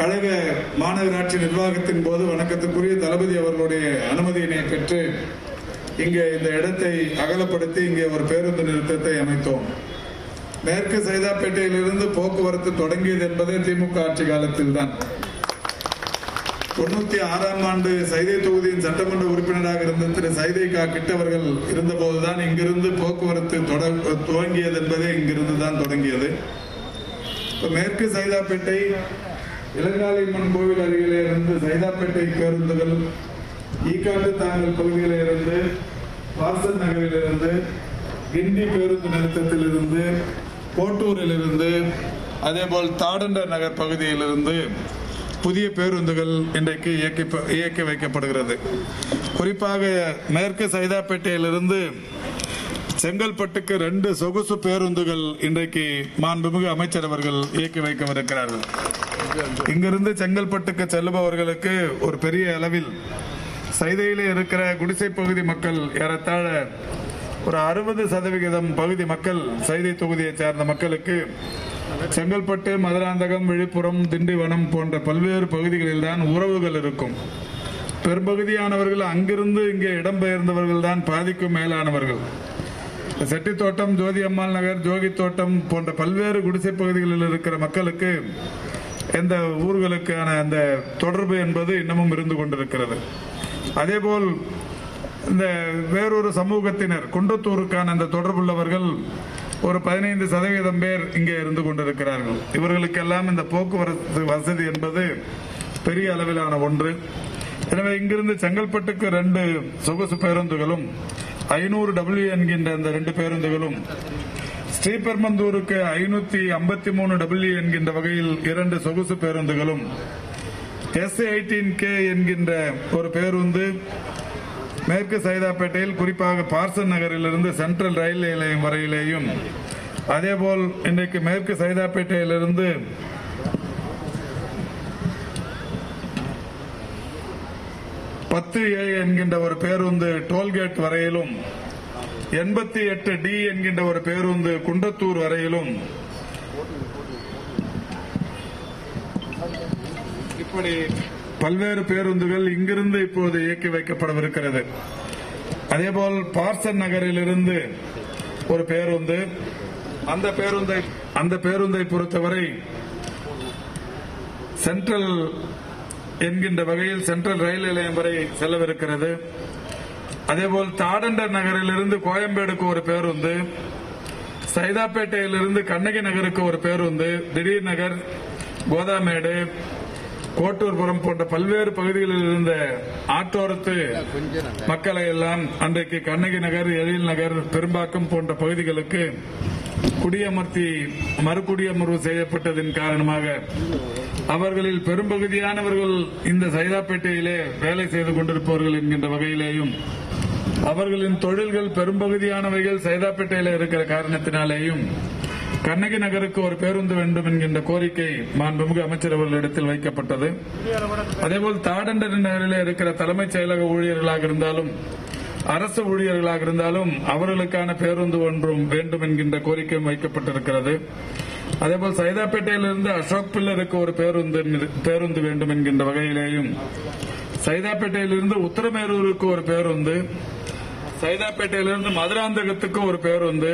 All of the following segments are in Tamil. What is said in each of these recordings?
கழக மாநகராட்சி நிர்வாகத்தின் போது வணக்கத்துக்குரிய தளபதி அவர்களுடைய அனுமதியினை பெற்று இங்கே இந்த இடத்தை அகலப்படுத்தி இங்கே ஒரு பேருந்து நிறுத்தத்தை அமைத்தோம் மேற்கு சைதாப்பேட்டையிலிருந்து போக்குவரத்து தொடங்கியது என்பதே திமுக ஆட்சி காலத்தில் தான் தொண்ணூத்தி ஆறாம் ஆண்டு சைதை தொகுதியின் சட்டமன்ற உறுப்பினராக இருந்த திரு சைதை கா கிட்டவர்கள் இருந்தபோதுதான் இங்கிருந்து போக்குவரத்து தொட- துவங்கியது என்பதே இங்கிருந்து தான் தொடங்கியது இப்ப மேற்கு சைதாப்பேட்டை இளங்காளியம்மன் கோவில் அருகிலே இருந்து சைதாப்பேட்டை பேருந்துகள் ஈக்காட்டு தாங்கல் பகுதியில இருந்து வாசல் நகரில் இருந்து கிண்டி பேருந்து நிறுத்தத்தில் இருந்து கோட்டூரில் இருந்து அதேபோல் தாடண்டர் நகர் பகுதியிலிருந்து புதிய பேருந்துகள் இன்றைக்கு இயக்கி இயக்கி வைக்கப்படுகிறது குறிப்பாக மேற்கு சைதாப்பேட்டையிலிருந்து செங்கல்பட்டுக்கு ரெண்டு சொகுசு பேருந்துகள் இன்றைக்கு மாண்புமிகு அமைச்சர் அவர்கள் இயக்கி வைக்கவிருக்கிறார்கள் இங்கிருந்து செங்கல்பட்டுக்கு செல்லுபவர்களுக்கு ஒரு பெரிய அளவில் சைதையிலே இருக்கிற குடிசை பகுதி மக்கள் ஏறத்தாழ ஒரு அறுபது சதவிகிதம் பகுதி மக்கள் சைதை தொகுதியை சேர்ந்த மக்களுக்கு செங்கல்பட்டு மதுராந்தகம் விழுப்புரம் திண்டிவனம் போன்ற பல்வேறு பகுதிகளில் தான் உறவுகள் இருக்கும் பெரும்பகுதியானவர்கள் அங்கிருந்து இங்கே இடம்பெயர்ந்தவர்கள் தான் பாதிக்கும் மேலானவர்கள் செட்டித்தோட்டம் ஜோதி அம்மாள் நகர் ஜோகி தோட்டம் போன்ற பல்வேறு குடிசை பகுதிகளில் இருக்கிற மக்களுக்கு இந்த ஊர்களுக்கான அந்த தொடர்பு என்பது இன்னமும் இருந்து கொண்டிருக்கிறது அதேபோல் இந்த வேறொரு சமூகத்தினர் குன்றத்தூருக்கான அந்த தொடர்புள்ளவர்கள் ஒரு பதினைந்து சதவீதம் பேர் இங்கே இருந்து கொண்டிருக்கிறார்கள் இவர்களுக்கெல்லாம் இந்த போக்குவரத்து வசதி என்பது பெரிய அளவிலான ஒன்று எனவே இங்கிருந்து செங்கல்பட்டுக்கு ரெண்டு சொகுசு பேருந்துகளும் ஐநூறு டபிள்யூ என்கின்ற அந்த ரெண்டு பேருந்துகளும் ஸ்ரீபெரும்பந்தூருக்கு ஐநூத்தி ஐம்பத்தி மூணு டபிள்யூ என்கின்ற வகையில் இரண்டு சொகுசு பேருந்துகளும் எஸ் எயிட்டீன் கே என்கின்ற ஒரு பேருந்து மேற்கு சைதாப்பேட்டையில் குறிப்பாக பார்சன் நகரிலிருந்து சென்ட்ரல் ரயில் நிலையம் வரையிலேயும் அதேபோல் இன்றைக்கு மேற்கு சைதாப்பேட்டையிலிருந்து பத்து ஏ என்கின்ற ஒரு பேருந்து டோல்கேட் வரையிலும் எண்பத்தி எட்டு டி என்கின்ற ஒரு பேருந்து குண்டத்தூர் வரையிலும் இப்படி பல்வேறு பேருந்துகள் இங்கிருந்து இப்போது இயக்கி வைக்கப்படவிருக்கிறது அதேபோல் பார்சன் நகரிலிருந்து ஒரு பேருந்து அந்த பேருந்தை அந்த பேருந்தை பொறுத்தவரை சென்ட்ரல் என்கின்ற வகையில் சென்ட்ரல் ரயில் நிலையம் வரை செல்லவிருக்கிறது அதேபோல் தாடண்டர் நகரிலிருந்து கோயம்பேடுக்கு ஒரு பேருந்து சைதாப்பேட்டையிலிருந்து கண்ணகி நகருக்கு ஒரு பேருந்து திடீர் நகர் கோதாமேடு கோட்டூர்புரம் போன்ற பல்வேறு பகுதிகளில் இருந்த ஆட்டோரத்து மக்களை எல்லாம் அன்றைக்கு கண்ணகி நகர் எழில் நகர் பெரும்பாக்கம் போன்ற பகுதிகளுக்கு குடியமர்த்தி மறுகுடியமர்வு செய்யப்பட்டதன் காரணமாக அவர்களில் பெரும்பகுதியானவர்கள் இந்த சைதாப்பேட்டையிலே வேலை செய்து கொண்டிருப்பவர்கள் என்கின்ற வகையிலேயும் அவர்களின் தொழில்கள் பெரும்பகுதியானவைகள் சைதாப்பேட்டையில் இருக்கிற காரணத்தினாலேயும் கண்ணகி நகருக்கு ஒரு பேருந்து வேண்டும் என்கின்ற கோரிக்கை மாண்புமிகு அமைச்சர் அவர்களிடத்தில் வைக்கப்பட்டது அதேபோல் தாடண்டர் நகரில் இருக்கிற தலைமைச் செயலக ஊழியர்களாக இருந்தாலும் அரசு ஊழியர்களாக இருந்தாலும் அவர்களுக்கான பேருந்து ஒன்றும் வேண்டும் என்கின்ற கோரிக்கையும் வைக்கப்பட்டிருக்கிறது அதேபோல் சைதாப்பேட்டையிலிருந்து அசோக் பில்லருக்கு ஒரு பேருந்து பேருந்து வேண்டும் என்கின்ற வகையிலேயும் சைதாப்பேட்டையிலிருந்து உத்தரமேரூருக்கு ஒரு பேருந்து சைதாப்பேட்டையிலிருந்து மதுராந்தகத்துக்கு ஒரு பேருந்து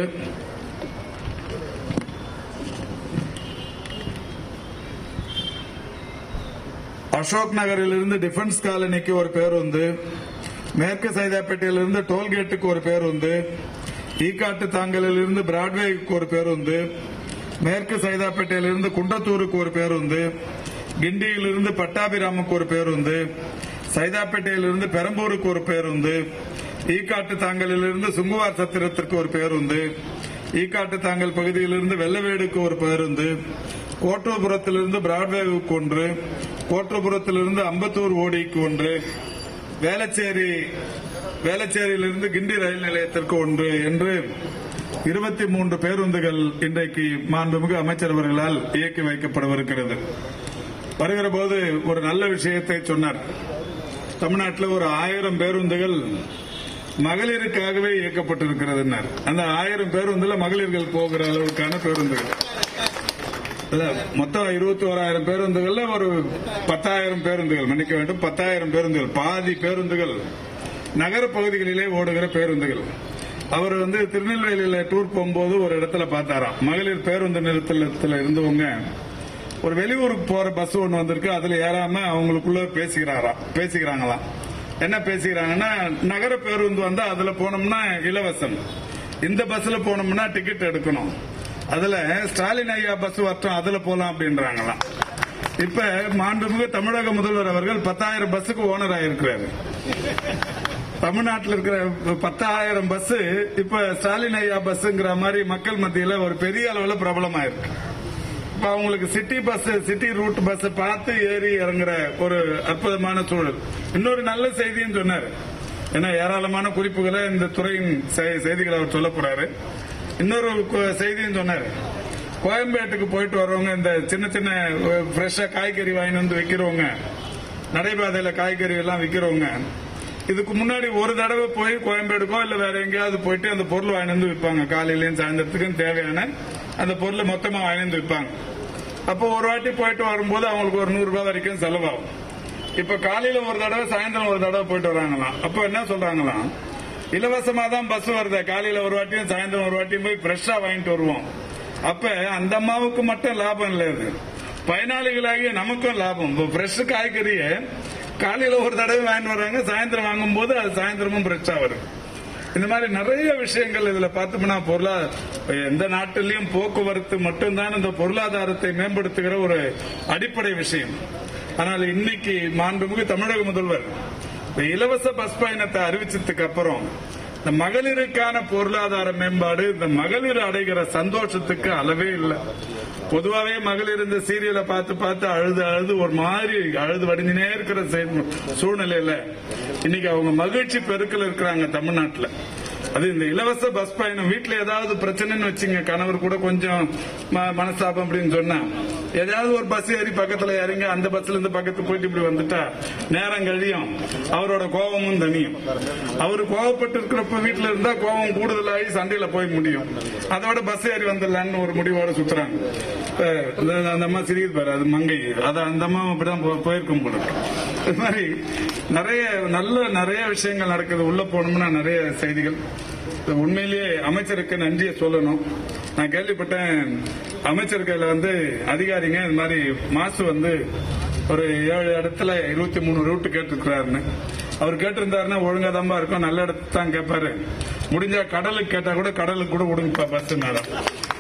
அசோக் நகரிலிருந்து டிஃபென்ஸ் காலனிக்கு ஒரு பேருந்து மேற்கு சைதாப்பேட்டையிலிருந்து டோல்கேட்டுக்கு ஒரு பேருந்து ஈக்காட்டு தாங்கலிலிருந்து பிராட்வேக்கு ஒரு பேருந்து மேற்கு சைதாப்பேட்டையிலிருந்து குண்டத்தூருக்கு ஒரு பேருந்து கிண்டியிலிருந்து பட்டாபிராமுக்கு ஒரு பேருந்து சைதாப்பேட்டையிலிருந்து பெரம்பூருக்கு ஒரு பேருந்து ஈக்காட்டு தாங்கலிலிருந்து சுங்குவார் சத்திரத்திற்கு ஒரு பேருந்து ஈக்காட்டு தாங்கல் பகுதியிலிருந்து வெள்ளவேடுக்கு ஒரு பேருந்து கோட்டோபுரத்திலிருந்து பிராட்வேவுக்கு ஒன்று கோட்டோபுரத்திலிருந்து அம்பத்தூர் ஓடிக்கு ஒன்று வேளச்சேரி வேளச்சேரியிலிருந்து கிண்டி ரயில் நிலையத்திற்கு ஒன்று என்று இருபத்தி மூன்று பேருந்துகள் இன்றைக்கு மாண்புமிகு அமைச்சர் அவர்களால் இயக்கி வைக்கப்படவிருக்கிறது வருகிற போது ஒரு நல்ல விஷயத்தை சொன்னார் தமிழ்நாட்டில் ஒரு ஆயிரம் பேருந்துகள் மகளிருக்காகவே இயக்கப்பட்டிருக்கிறது அந்த ஆயிரம் பேருந்துல மகளிர்கள் போகிற அளவுக்கான பேருந்துகள் இல்ல மொத்தம் இருபத்தி ஓராயிரம் பேருந்துகள்ல ஒரு பத்தாயிரம் பேருந்துகள் மன்னிக்க வேண்டும் பத்தாயிரம் பேருந்துகள் பாதி பேருந்துகள் நகர பகுதிகளிலே ஓடுகிற பேருந்துகள் அவர் வந்து திருநெல்வேலியில டூர் போகும்போது ஒரு இடத்துல பார்த்தாராம் மகளிர் பேருந்து நிறுத்தத்தில் இருந்தவங்க ஒரு வெளியூருக்கு போற பஸ் ஒன்று வந்திருக்கு அதுல ஏறாம அவங்களுக்குள்ள பேசிக்கிறாராம் பேசிக்கிறாங்களாம் என்ன பேசிக்கிறாங்கன்னா நகர பேருந்து வந்தா அதுல போனோம்னா இலவசம் இந்த பஸ்ல போனோம்னா டிக்கெட் எடுக்கணும் அதுல ஸ்டாலின் ஐயா பஸ் வரட்டும் அதுல போலாம் அப்படின்றாங்களாம் இப்ப மாண்புமிகு தமிழக முதல்வர் அவர்கள் பத்தாயிரம் பஸ்ஸுக்கு ஓனர் ஆயிருக்கிறாரு தமிழ்நாட்டில் இருக்கிற பத்தாயிரம் பஸ் இப்ப ஸ்டாலின் ஐயா பஸ்ங்கிற மாதிரி மக்கள் மத்தியில ஒரு பெரிய அளவுல பிரபலமாயிருக்கு இப்ப அவங்களுக்கு city bus city route bus பார்த்து ஏறி இறங்குற ஒரு அற்புதமான சூழல் இன்னொரு நல்ல செய்தியும் சொன்னாரு ஏன்னா ஏராளமான குறிப்புகளை இந்த துறையின் செ- செய்திகளை அவர் சொல்ல போறாரு இன்னொரு கு- செய்தியும் சொன்னாரு கோயம்பேட்டுக்கு போயிட்டு வரவங்க இந்த சின்ன சின்ன ஃப்ரெஷ்ஷா காய்கறி வாங்கி வந்து விற்கிறவங்க நடைபாதையில காய்கறி எல்லாம் விற்கிறவங்க இதுக்கு முன்னாடி ஒரு தடவை போய் கோயம்பேடுக்கோ இல்ல வேற எங்கேயாவது போயிட்டு அந்த பொருள் வாங்கி வந்து விற்பாங்க காலையிலயும் சாயந்தரத்துக்கும் தேவையான அந்த பொருளை மொத்தமா வாங்கி வந்து விற்பாங்க அப்போ ஒரு வாட்டி போயிட்டு வரும்போது அவங்களுக்கு ஒரு நூறு ரூபாய் வரைக்கும் செலவாகும் இப்ப காலையில ஒரு தடவை சாயந்தரம் ஒரு தடவை போயிட்டு வராங்களாம் அப்ப என்ன சொல்றாங்களாம் இலவசமா தான் பஸ் வருது காலையில ஒரு வாட்டியும் சாயந்தரம் ஒரு வாட்டியும் போய் ஃப்ரெஷ்ஷா வாங்கிட்டு வருவோம் அப்ப அந்த அம்மாவுக்கு மட்டும் லாபம் இல்லை இது பயனாளிகளாகிய நமக்கும் லாபம் இப்போ ஃப்ரெஷ் காய்கறியை காலையில ஒரு தடவை வாங்கிட்டு வர்றாங்க சாயந்தரம் வாங்கும்போது அது சாயந்தரமும் ஃப்ரெஷ்ஷா வருது இந்த மாதிரி நிறைய விஷயங்கள் இதுல பார்த்தோம்னா பொருளா எந்த நாட்டிலையும் போக்குவரத்து மட்டும்தான் இந்த பொருளாதாரத்தை மேம்படுத்துகிற ஒரு அடிப்படை விஷயம் ஆனால் இன்னைக்கு மாண்புமிகு தமிழக முதல்வர் இந்த இலவச பஸ் பயணத்தை அறிவிச்சதுக்கு அப்புறம் இந்த மகளிருக்கான பொருளாதார மேம்பாடு இந்த மகளிர் அடைகிற சந்தோஷத்துக்கு அளவே இல்லை பொதுவாவே மகளிர் இந்த சீரியலை பார்த்து பார்த்து அழுது அழுது ஒரு மாதிரி அழுது வடிஞ்சினே இருக்கிற செய்- சூழ்நிலையில இன்னைக்கு அவங்க மகிழ்ச்சி பெருக்கல் இருக்கிறாங்க தமிழ்நாட்டுல அது இந்த இலவச பஸ் பயணம் வீட்டுல ஏதாவது பிரச்சனைன்னு வச்சுங்க கணவர் கூட கொஞ்சம் ம- மனஸ்தாபம் அப்படின்னு சொன்னா ஏதாவது ஒரு பஸ் ஏறி பக்கத்துல இறங்கி அந்த பஸ்ல இருந்து பக்கத்து போயிட்டு இப்படி வந்துட்டா நேரம் கழியும் அவரோட கோபமும் தனியும் அவர் கோவப்பட்டு இருக்கிறப்ப வீட்டுல இருந்தா கோபம் கூடுதலாகி சண்டையில போய் முடியும் அதோட பஸ் ஏறி வந்துடலான்னு ஒரு முடிவோட சுத்துறாங்க அஹ் இந்த- அந்த அம்மா சிரிக்குது பாரு அது மங்கை அது அந்த அம்மா அப்படிதான் போ- போயிருக்கும் போல இருக்கு. இது மாதிரி நிறைய நல்ல நிறைய விஷயங்கள் நடக்குது உள்ள போனோம்னா நிறைய செய்திகள் இது உண்மையிலேயே அமைச்சருக்கு நன்றியை சொல்லணும் நான் கேள்விப்பட்டேன் அமைச்சர்களை வந்து அதிகாரிங்க இந்த மாதிரி மாசு வந்து ஒரு ஏழு இடத்துல இருபத்தி மூணு ரூட் கேட்டிருக்கிறாருன்னு அவர் கேட்டிருந்தாருன்னா ஒழுங்கா தான் இருக்கும் நல்ல இடத்து தான் கேட்பாரு முடிஞ்சா கடலுக்கு கேட்டா கூட கடலுக்கு கூட விடுங்கப்பா பஸ் நேரம்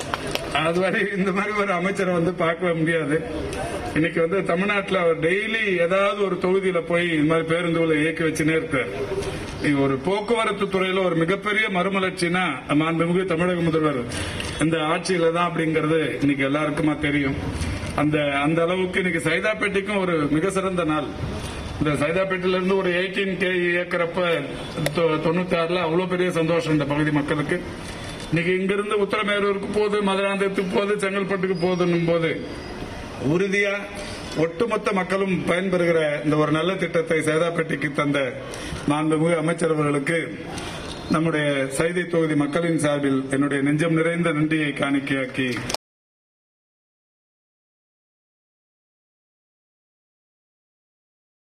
அது வரை இந்த மாதிரி ஒரு அமைச்சரை வந்து பார்க்க முடியாது இன்னைக்கு வந்து தமிழ்நாட்டில் அவர் டெய்லி ஏதாவது ஒரு தொகுதியில போய் இந்த மாதிரி பேருந்துகளை இயக்கி வச்சுனே இருக்காரு இது ஒரு போக்குவரத்து துறையில ஒரு மிகப்பெரிய மறுமலர்ச்சினா மாண்புமிகு தமிழக முதல்வர் இந்த ஆட்சியில தான் அப்படிங்கறது இன்னைக்கு எல்லாருக்குமா தெரியும் அந்த அந்த அளவுக்கு இன்னைக்கு சைதாப்பேட்டைக்கும் ஒரு மிக சிறந்த நாள் இந்த சைதாப்பேட்டையில இருந்து ஒரு எயிட்டீன் கே இயக்கிறப்ப தொண்ணூத்தி ஆறுல அவ்வளவு பெரிய சந்தோஷம் இந்த பகுதி மக்களுக்கு இன்னைக்கு இங்கிருந்து உத்தரமேரூருக்கு போகுது மதுராந்தகத்துக்கு போகுது செங்கல்பட்டுக்கு போகுதுன்னும் போது உறுதியா ஒட்டுமொத்த மக்களும் பயன்பெறுகிற இந்த ஒரு நல்ல திட்டத்தை சேதாப்பேட்டைக்கு தந்த மாண்புமிகு அமைச்சர் அவர்களுக்கு நம்முடைய சைதை தொகுதி மக்களின் சார்பில் என்னுடைய நெஞ்சம் நிறைந்த நன்றியை காணிக்கையாக்கி